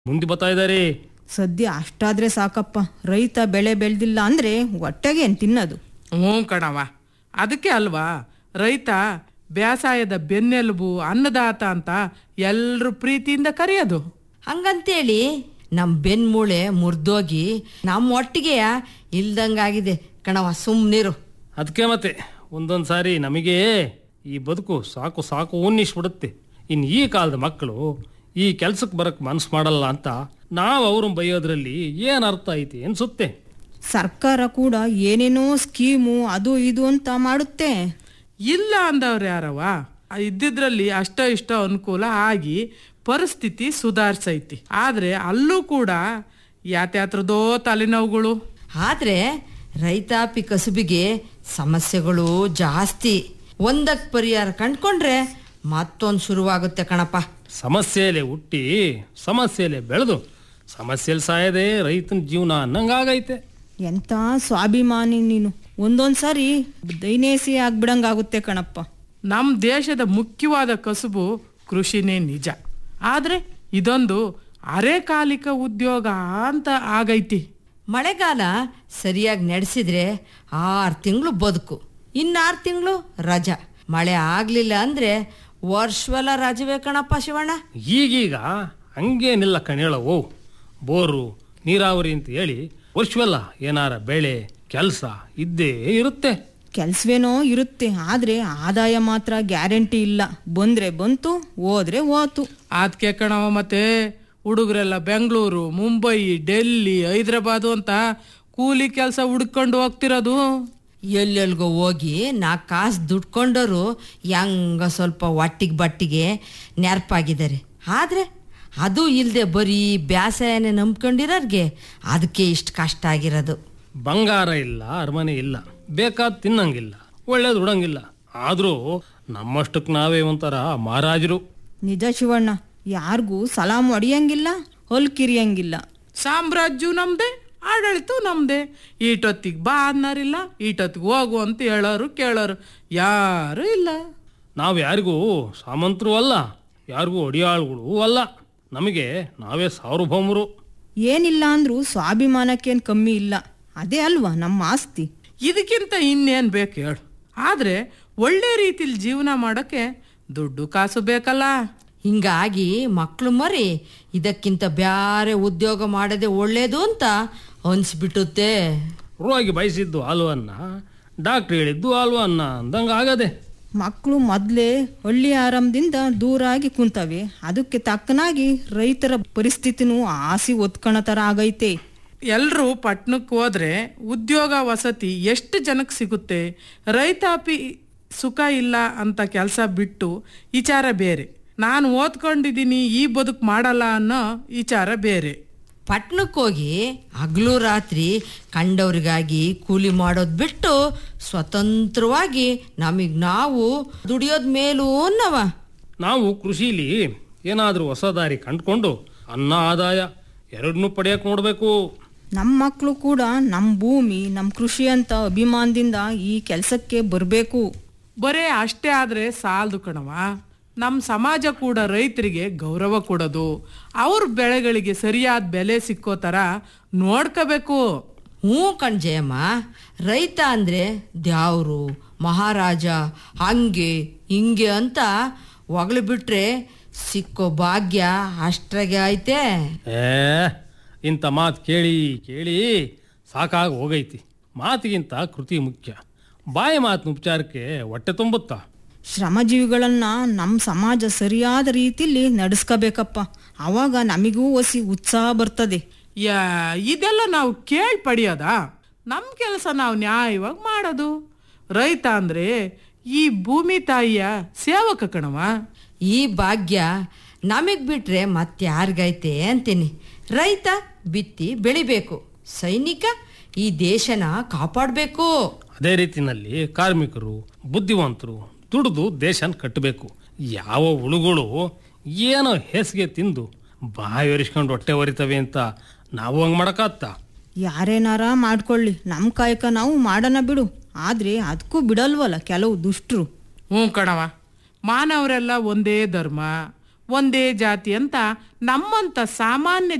ಮುಂದೆ ಬರ್ತಾ ಇದ್ದಾರೆ ಸದ್ಯ ಅಷ್ಟಾದ್ರೆ ಸಾಕಪ್ಪ ರೈತ ಬೆಳೆ ಬೆಳೆದಿಲ್ಲ ಅಂದ್ರೆ ಹೊಟ್ಟೆಗೆ ಏನ್ ತಿನ್ನೋದು ಹ್ಞೂ ಕಣವ ಅದಕ್ಕೆ ಅಲ್ವಾ ರೈತ ಬೇಸಾಯದ ಬೆನ್ನೆಲುಬು ಅನ್ನದಾತ ಅಂತ ಎಲ್ಲರೂ ಪ್ರೀತಿಯಿಂದ ಕರೆಯೋದು ಹಂಗಂತೇಳಿ ನಮ್ಮ ಬೆನ್ಮೂಳೆ ಮುರಿದೋಗಿ ನಮ್ಮ ಒಟ್ಟಿಗೆ ಇಲ್ದಂಗಾಗಿದೆ ಕಣವ ಸುಮ್ಮನಿರು ಅದಕ್ಕೆ ಮತ್ತೆ ಒಂದೊಂದು ಸಾರಿ ನಮಗೆ ಈ ಬದುಕು ಸಾಕು ಸಾಕು ಉನ್ನಿಸ್ಬಿಡುತ್ತೆ ಇನ್ನು ಈ ಕಾಲದ ಮಕ್ಕಳು ಈ ಕೆಲ್ಸಕ್ಕೆ ಬರಕ್ ಮನ್ಸು ಮಾಡಲ್ಲ ಅಂತ ನಾವು ಅವ್ರನ್ನ ಬೈಯೋದ್ರಲ್ಲಿ ಏನು ಅರ್ಥ ಐತಿ ಅನ್ಸುತ್ತೆ ಸರ್ಕಾರ ಕೂಡ ಏನೇನೋ ಸ್ಕೀಮು ಅದು ಇದು ಅಂತ ಮಾಡುತ್ತೆ ಇಲ್ಲ ಅಂದವ್ರು ಯಾರವ ಇದ್ದಿದ್ರಲ್ಲಿ ಅಷ್ಟೋ ಇಷ್ಟೋ ಅನುಕೂಲ ಆಗಿ ಪರಿಸ್ಥಿತಿ ಸುಧಾರಿಸೈತಿ ಆದರೆ ಅಲ್ಲೂ ಕೂಡ ಯಾತ್ಯಾತ್ರದೋ ತಲೆನೋವುಗಳು ಆದರೆ ರೈತಾಪಿ ಕಸುಬಿಗೆ ಸಮಸ್ಯೆಗಳು ಜಾಸ್ತಿ ಒಂದಕ್ಕೆ ಪರಿಹಾರ ಕಂಡ್ಕೊಂಡ್ರೆ ಮತ್ತೊಂದು ಶುರುವಾಗುತ್ತೆ ಕಣಪ್ಪ ಸಮಸ್ಯೆಲೆ ಹುಟ್ಟಿ ಸಮಸ್ಯೆಲೆ ಬೆಳೆದು ಸಮಸ್ಯೆಲಿ ಸಾಯದೆ ರೈತನ ಜೀವನ ಅನ್ನಂಗಾಗೈತೆ ಎಂತ ಸ್ವಾಭಿಮಾನಿ ನೀನು ಒಂದೊಂದ್ಸಾರಿ ದೈನೇಸಿ ಆಗ್ಬಿಡಂಗಾಗುತ್ತೆ ಕಣಪ್ಪ ನಮ್ಮ ದೇಶದ ಮುಖ್ಯವಾದ ಕಸುಬು ಕೃಷಿನೇ ನಿಜ ಆದರೆ ಇದೊಂದು ಅರೆಕಾಲಿಕ ಉದ್ಯೋಗ ಅಂತ ಆಗೈತಿ ಮಳೆಗಾಲ ಸರಿಯಾಗಿ ನಡೆಸಿದ್ರೆ ಆರು ತಿಂಗಳು ಬದುಕು ಇನ್ನಾರು ತಿಂಗಳು ರಜಾ ಮಳೆ ಆಗಲಿಲ್ಲ ಅಂದರೆ ವರ್ಷವೆಲ್ಲ ರಜವೇ ಕಣಪ್ಪ ಶಿವಣ್ಣ ಈಗೀಗ ಹಂಗೇನಿಲ್ಲ ಕಣೇಳವು ಬೋರು ನೀರಾವರಿ ಅಂತ ಹೇಳಿ ವರ್ಷವೆಲ್ಲ ಏನಾರ ಬೆಳೆ ಕೆಲಸ ಇದ್ದೇ ಇರುತ್ತೆ ಕೆಲ್ಸವೇನೋ ಇರುತ್ತೆ ಆದ್ರೆ ಆದಾಯ ಮಾತ್ರ ಗ್ಯಾರಂಟಿ ಇಲ್ಲ ಬಂದ್ರೆ ಬಂತು ಹೋದ್ರೆ ಹೋತು ಅದಕ್ಕೆ ಕಣವ ಮತ್ತೆ ಹುಡುಗರೆಲ್ಲ ಬೆಂಗಳೂರು ಮುಂಬೈ ಡೆಲ್ಲಿ ಹೈದ್ರಾಬಾದು ಅಂತ ಕೂಲಿ ಕೆಲಸ ಹುಡ್ಕೊಂಡು ಹೋಗ್ತಿರೋದು ಎಲ್ಲೆಲ್ಗೋ ಹೋಗಿ ನಾ ಕಾಸು ದುಡ್ಕೊಂಡವರು ಹೆಂಗ ಸ್ವಲ್ಪ ಒಟ್ಟಿಗೆ ಬಟ್ಟಿಗೆ ನೆನಪಾಗಿದ್ದಾರೆ ಆದರೆ ಅದು ಇಲ್ಲದೆ ಬರೀ ಬ್ಯಾಸಾಯನೇ ನಂಬ್ಕೊಂಡಿರೋರ್ಗೆ ಅದಕ್ಕೆ ಇಷ್ಟು ಕಷ್ಟ ಆಗಿರೋದು ಬಂಗಾರ ಇಲ್ಲ ಅರಮನೆ ಇಲ್ಲ ಬೇಕಾದ್ ತಿನ್ನಂಗಿಲ್ಲ ಒಳ್ಳೇದು ಉಡಂಗಿಲ್ಲ ಆದ್ರೂ ನಮ್ಮಷ್ಟಕ್ಕೆ ನಾವೇ ಒಂಥರ ಮಹಾರಾಜರು ನಿಜ ಶಿವಣ್ಣ ಯಾರಿಗೂ ಸಲಾಮ್ ಹೊಡಿಯಂಗಿಲ್ಲ ಹೊಲ್ಕಿರಿಯಂಗಿಲ್ಲ ಸಾಮ್ರಾಜ್ಯ ನಮ್ದೆ ಆಡಳಿತ ನಮ್ದೆ ಈಟೊತ್ತಿಗೆ ಬಾ ಅನ್ನೋರಿಲ್ಲ ಈಟೊತ್ತಿಗೆ ಹೋಗು ಅಂತ ಹೇಳೋರು ಕೇಳೋರು ಯಾರು ಇಲ್ಲ ನಾವು ಯಾರಿಗೂ ಸಾಮಂತರು ಅಲ್ಲ ಯಾರಿಗೂ ಒಡಿಯಾಳುಗಳು ಅಲ್ಲ ನಮಗೆ ನಾವೇ ಸಾರ್ವಭೌಮರು ಏನಿಲ್ಲ ಅಂದ್ರೂ ಸ್ವಾಭಿಮಾನಕ್ಕೇನ್ ಕಮ್ಮಿ ಇಲ್ಲ ಅದೇ ಅಲ್ವಾ ನಮ್ಮ ಆಸ್ತಿ ಇದಕ್ಕಿಂತ ಇನ್ನೇನು ಬೇಕು ಹೇಳು ಆದರೆ ಒಳ್ಳೆ ರೀತಿಲಿ ಜೀವನ ಮಾಡೋಕ್ಕೆ ದುಡ್ಡು ಕಾಸು ಬೇಕಲ್ಲ ಹಿಂಗಾಗಿ ಮಕ್ಕಳು ಮರಿ ಇದಕ್ಕಿಂತ ಬ್ಯಾರೆ ಉದ್ಯೋಗ ಮಾಡೋದೇ ಒಳ್ಳೇದು ಅಂತ ಅನ್ಸ್ಬಿಟ್ಟುತ್ತೆ ರೋಗಿ ಬಯಸಿದ್ದು ಹಾಲುವನ್ನ ಡಾಕ್ಟ್ರ್ ಹೇಳಿದ್ದು ಹಾಲುವನ್ನ ಅಂದಂಗೆ ಆಗದೆ ಮಕ್ಕಳು ಮೊದಲೇ ಹಳ್ಳಿ ಆರಂಭದಿಂದ ದೂರಾಗಿ ಕುಂತವೆ ಅದಕ್ಕೆ ತಕ್ಕನಾಗಿ ರೈತರ ಪರಿಸ್ಥಿತಿನೂ ಆಸಿ ಒತ್ಕಣ ಥರ ಆಗೈತೆ ಎಲ್ಲರೂ ಪಟ್ಟಣಕ್ಕೆ ಹೋದ್ರೆ ಉದ್ಯೋಗ ವಸತಿ ಎಷ್ಟು ಜನಕ್ಕೆ ಸಿಗುತ್ತೆ ರೈತಾಪಿ ಸುಖ ಇಲ್ಲ ಅಂತ ಕೆಲಸ ಬಿಟ್ಟು ವಿಚಾರ ಬೇರೆ ನಾನು ಓದ್ಕೊಂಡಿದ್ದೀನಿ ಈ ಬದುಕು ಮಾಡಲ್ಲ ಅನ್ನೋ ವಿಚಾರ ಬೇರೆ ಪಟ್ನಕ್ಕೆ ಹೋಗಿ ಹಗಲು ರಾತ್ರಿ ಕಂಡವ್ರಿಗಾಗಿ ಕೂಲಿ ಮಾಡೋದು ಬಿಟ್ಟು ಸ್ವತಂತ್ರವಾಗಿ ನಮಗೆ ನಾವು ದುಡಿಯೋದ್ ಮೇಲೂ ಅನ್ನವ ನಾವು ಕೃಷಿಲಿ ಏನಾದರೂ ಹೊಸ ದಾರಿ ಕಂಡುಕೊಂಡು ಅನ್ನ ಆದಾಯ ಎರಡನ್ನೂ ಪಡೆಯಕ್ಕೆ ನೋಡಬೇಕು ನಮ್ಮ ಮಕ್ಕಳು ಕೂಡ ನಮ್ಮ ಭೂಮಿ ನಮ್ಮ ಕೃಷಿ ಅಂತ ಅಭಿಮಾನದಿಂದ ಈ ಕೆಲಸಕ್ಕೆ ಬರಬೇಕು ಬರೇ ಅಷ್ಟೇ ಆದರೆ ಸಾಲದು ಕಣವ ನಮ್ಮ ಸಮಾಜ ಕೂಡ ರೈತರಿಗೆ ಗೌರವ ಕೊಡೋದು ಅವ್ರ ಬೆಳೆಗಳಿಗೆ ಸರಿಯಾದ ಬೆಲೆ ಸಿಕ್ಕೋ ಥರ ನೋಡ್ಕೋಬೇಕು ಹ್ಞೂ ಕಣ್ಜಯಮ್ಮ ರೈತ ಅಂದರೆ ದ್ಯಾವ್ರು ಮಹಾರಾಜ ಹಂಗೆ ಹಿಂಗೆ ಅಂತ ಹೊಗಳು ಬಿಟ್ರೆ ಸಿಕ್ಕೋ ಭಾಗ್ಯ ಅಷ್ಟ್ರಾಗೆ ಐತೆ ಏ ಇಂಥ ಮಾತು ಕೇಳಿ ಕೇಳಿ ಸಾಕಾಗಿ ಹೋಗೈತಿ ಮಾತಿಗಿಂತ ಕೃತಿ ಮುಖ್ಯ ಬಾಯಿ ಮಾತಿನ ಉಪಚಾರಕ್ಕೆ ಹೊಟ್ಟೆ ತುಂಬುತ್ತಾ ಶ್ರಮಜೀವಿಗಳನ್ನ ನಮ್ಮ ಸಮಾಜ ಸರಿಯಾದ ರೀತಿಲಿ ನಡೆಸ್ಕೋಬೇಕಪ್ಪ ಆವಾಗ ನಮಗೂ ಒಸಿ ಉತ್ಸಾಹ ಬರ್ತದೆ ಯಾ ಇದೆಲ್ಲ ನಾವು ಕೇಳಿ ಪಡೆಯೋದಾ ನಮ್ಮ ಕೆಲಸ ನಾವು ನ್ಯಾಯವಾಗಿ ಮಾಡೋದು ರೈತ ಅಂದರೆ ಈ ಭೂಮಿ ತಾಯಿಯ ಸೇವಕ ಕಣವ ಈ ಭಾಗ್ಯ ನಮಗೆ ಬಿಟ್ರೆ ಮತ್ತಾರಿಗೈತೆ ಅಂತೀನಿ ರೈತ ಬಿತ್ತಿ ಬೆಳಿಬೇಕು ಸೈನಿಕ ಈ ದೇಶನ ಕಾಪಾಡಬೇಕು ಅದೇ ರೀತಿನಲ್ಲಿ ಕಾರ್ಮಿಕರು ಬುದ್ಧಿವಂತರು ದುಡಿದು ದೇಶನ ಕಟ್ಟಬೇಕು ಯಾವ ಹುಳುಗಳು ಏನೋ ಹೇಸಿಗೆ ತಿಂದು ಬಾಯಿ ಒರಿಸ್ಕೊಂಡು ಹೊಟ್ಟೆ ಹೊರಿತವೆ ಅಂತ ನಾವು ಹಂಗೆ ಮಾಡೋಕ್ಕಾಗ್ತಾ ಯಾರೇನಾರ ಮಾಡ್ಕೊಳ್ಳಿ ನಮ್ಮ ಕಾಯಕ ನಾವು ಮಾಡೋಣ ಬಿಡು ಆದ್ರೆ ಅದಕ್ಕೂ ಬಿಡಲ್ವಲ್ಲ ಕೆಲವು ದುಷ್ಟರು ಹ್ಞೂ ಕಣವ ಮಾನವರೆಲ್ಲ ಒಂದೇ ಧರ್ಮ ಒಂದೇ ಜಾತಿ ಅಂತ ನಮ್ಮಂತ ಸಾಮಾನ್ಯ